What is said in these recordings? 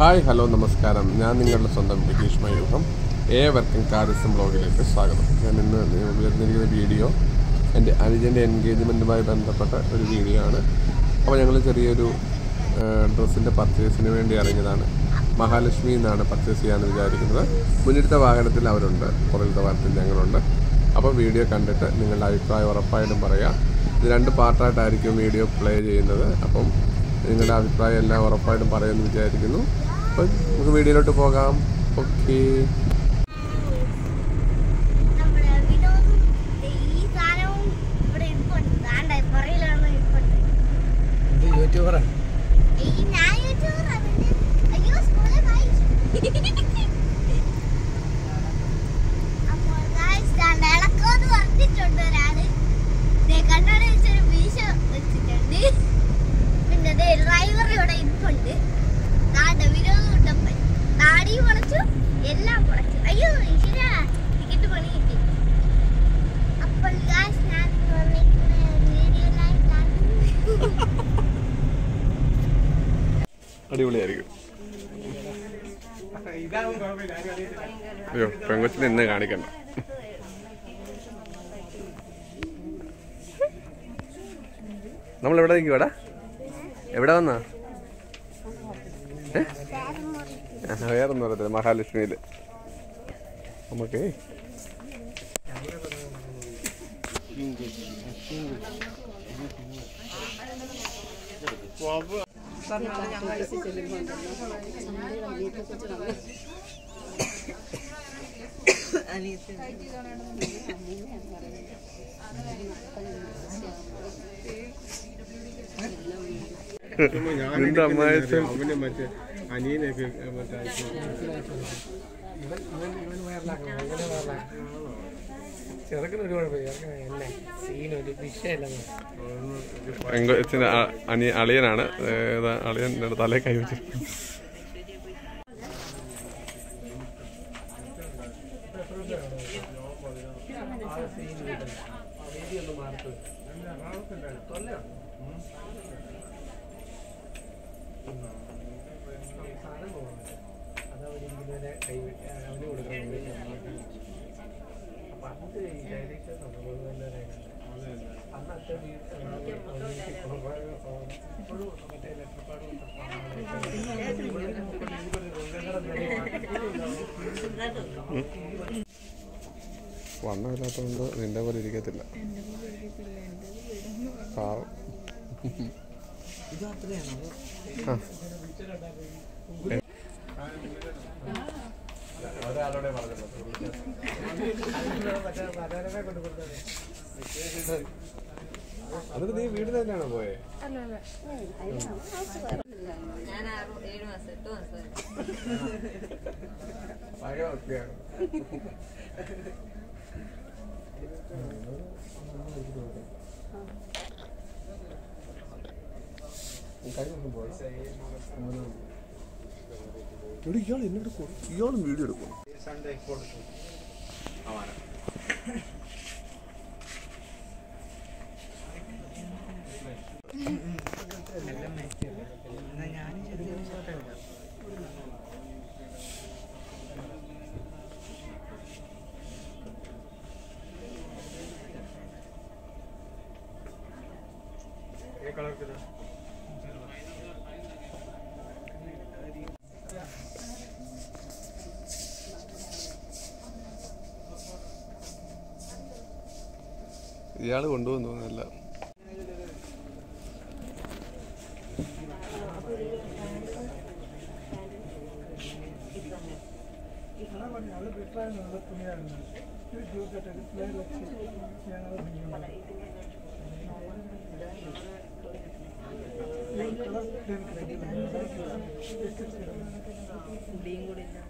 Hi hello നമസ്കാരം ഞാൻ നിങ്ങളുടെ സ്വന്തം ബിഗീഷ് മയൂഹം ഏവർക്കും കാരിസം ബ്ലോഗിലേക്ക് സ്വാഗതം ഞാൻ ഇന്ന് ഉയർന്നിരിക്കുന്ന വീഡിയോ എൻ്റെ അനുജൻ്റെ എൻഗേജ്മെൻറ്റുമായി ബന്ധപ്പെട്ട ഒരു വീഡിയോ ആണ് അപ്പോൾ ഞങ്ങൾ ചെറിയൊരു ഡ്രസ്സിൻ്റെ പർച്ചേസിന് വേണ്ടി ഇറങ്ങിയതാണ് മഹാലക്ഷ്മി എന്നാണ് പർച്ചേസ് ചെയ്യാമെന്ന് വിചാരിക്കുന്നത് മുന്നിലത്തെ വാഹനത്തിൽ അവരുണ്ട് പുറകിലത്തെ വാഹനത്തിൽ ഞങ്ങളുണ്ട് അപ്പോൾ വീഡിയോ കണ്ടിട്ട് നിങ്ങളുടെ അഭിപ്രായം ഉറപ്പായിട്ടും പറയാം ഇത് രണ്ട് പാർട്ടായിട്ടായിരിക്കും വീഡിയോ പ്ലേ ചെയ്യുന്നത് അപ്പം നിങ്ങളുടെ അഭിപ്രായം എല്ലാം ഉറപ്പായിട്ടും പറയുമെന്ന് വിചാരിക്കുന്നു അപ്പം നമുക്ക് വീഡിയോയിലോട്ട് പോകാം ഓക്കേ നമ്മുടെ വിനോദും ഈ സാധനവും ഇവിടെ ഇരിപ്പുണ്ട് ദാണ്ടെ പുറകിലാണ് ഇരിപ്പുണ്ട് ഇത് യൂട്യൂബറാണ് ഈ ഞാൻ യൂട്യൂബർ അയ്യോ സ്കൂളിൽ പോയി അപ്പോൾ guys, ദാണ്ടെ ഇളക്കോന്ന് പറഞ്ഞിട്ടുണ്ട് ഒരാള് ദേ കണ്ണാടി വെച്ചൊരു മീശ വെച്ചിട്ടുണ്ട് പിന്നെ ദേ ഡ്രൈവർ ഇവിടെ ഇരിപ്പുണ്ട് ദാണ്ടെ വിനോദ് കുട്ടപ്പൻ താടി പൊളച്ചു എല്ലാം പൊളച്ചു അയ്യോ ഈശ്വരാ ടിക്കറ്റ് പണി കിട്ടി അപ്പോൾ guys, ഞാൻ വന്നിരിക്കുന്ന വീഡിയോയിലായിട്ടാണ് അടിപൊളിയായിരിക്കും അയ്യോ പെങ്കൊച്ചിനെ ഇന്ന് കാണിക്കണ്ട നമ്മൾ എവിടെ നിൽക്കുവാടാ എവിടെ വന്നാ ഏ? ആ, വേറൊന്നും അറിയത്തില്ല മഹാലക്ഷ്മിയിൽ നമുക്ക് നിന്റെ അമ്മായച്ചൻ അവന് മറ്റേ അനിയനൊക്കെ മറ്റേ ചെറുക്കന് ഒരു കുഴപ്പമില്ല ചെറുക്കന് എന്നെ സീൻ ഒരു വിഷയമല്ല പെങ്കൊച്ചിന് അ- അനി അളിയനാണ് ഏതാ അളിയൻ എൻ്റെ തലേ കൈ വെച്ചിരിക്കുന്നു കൈ വെട്ടി അവന് കൊടുക്കണം അപ്പൊ അത് ഈ ഡയറക്ഷൻ നമുക്ക് തന്നെ അന്നത്തെ ഇപ്പോഴും മറ്റേ വണ്ണമില്ലാത്തതുകൊണ്ട് നിന്റെ പോലെ ഇരിക്കത്തില്ല പാവം ആ. എന്നിട്ട് നീ വീട് തന്നെയാണോ പോയെ ഞാൻ ആറ് ഏഴ് മാസം എട്ട് മാസമായി ഭയങ്കര വൃത്തിയാണ് ഇയാൾ എന്നോട് ഇയാളും വീഡിയോ എടുക്കും ഇയാള് കൊണ്ടുപോകുന്നു തോന്നുന്നില്ല മുടിയും കൂടി ഇല്ല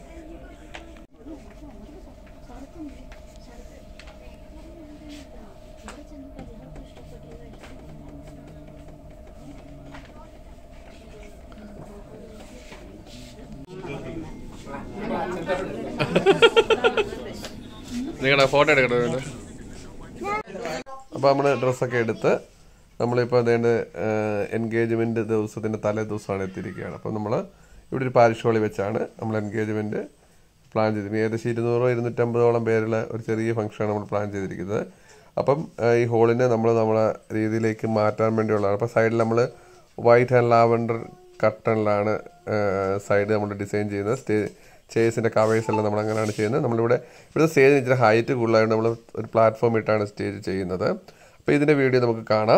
നിങ്ങളുടെ ഫോട്ടോ എടുക്കണോ അപ്പോൾ നമ്മൾ ഡ്രസ്സൊക്കെ എടുത്ത് നമ്മളിപ്പോൾ അതേണ്ട എൻഗേജ്മെന്റ് ദിവസത്തിന്റെ തലേ ദിവസമാണ് എത്തിയിരിക്കുകയാണ് അപ്പോൾ നമ്മൾ ഇവിടെ ഒരു പാരിഷ് ഹാളിൽ വെച്ചാണ് നമ്മൾ എൻഗേജ്മെൻറ്റ് പ്ലാൻ ചെയ്തിരിക്കുന്നത് ഏകദേശം ഇരുന്നൂറോ ഇരുന്നൂറ്റമ്പതോളം പേരുള്ള ഒരു ചെറിയ ഫംഗ്ഷനാണ് നമ്മൾ പ്ലാൻ ചെയ്തിരിക്കുന്നത് അപ്പം ആ, ഈ ഹോളിനെ നമ്മൾ നമ്മളെ രീതിയിലേക്ക് മാറ്റാൻ വേണ്ടിയുള്ളതാണ് അപ്പോൾ സൈഡിൽ നമ്മൾ വൈറ്റ് ആൻഡ് ലാവൻഡർ കട്ടണിലാണ് സൈഡ് നമ്മൾ ഡിസൈൻ ചെയ്യുന്നത് സ്റ്റേ ചേഴ്സിൻ്റെ കവേഴ്സ് എല്ലാം നമ്മൾ അങ്ങനെയാണ് ചെയ്യുന്നത് നമ്മളിവിടെ ഇവിടെ സ്റ്റേജിന് ഇച്ചിരി ഹൈറ്റ് കൂടുതലായതുകൊണ്ട് നമ്മൾ ഒരു പ്ലാറ്റ്ഫോം ഇട്ടാണ് സ്റ്റേജ് ചെയ്യുന്നത് അപ്പോൾ ഇതിൻ്റെ വീഡിയോ നമുക്ക് കാണാം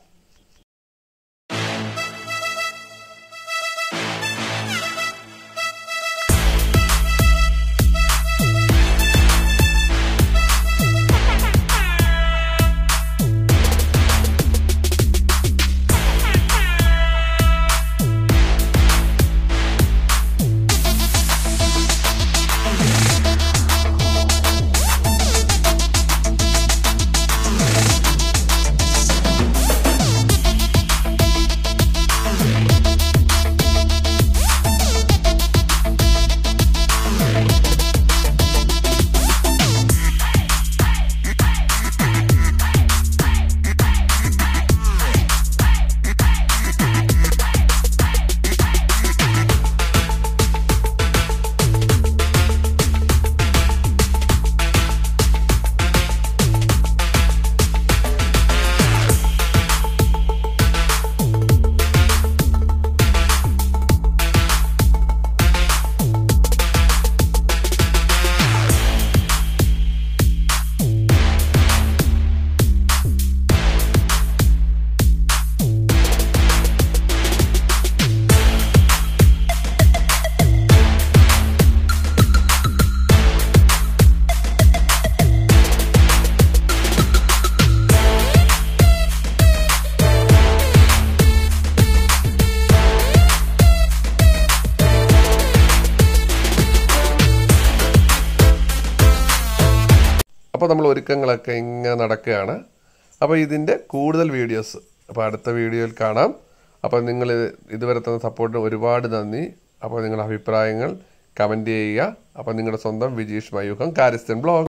അപ്പോൾ നമ്മൾ ഒരുക്കങ്ങളൊക്കെ ഇങ്ങനെ നടക്കുകയാണ് അപ്പോൾ ഇതിൻ്റെ കൂടുതൽ വീഡിയോസ് അപ്പോൾ അടുത്ത വീഡിയോയിൽ കാണാം അപ്പോൾ നിങ്ങൾ ഇതുവരെ തന്ന സപ്പോർട്ടിന് ഒരുപാട് നന്ദി അപ്പോൾ നിങ്ങളുടെ അഭിപ്രായങ്ങൾ കമൻറ്റ് ചെയ്യുക അപ്പോൾ നിങ്ങളുടെ സ്വന്തം വിജീഷ് മയൂഖം കാരിസ്ഥൻ ബ്ലോഗ്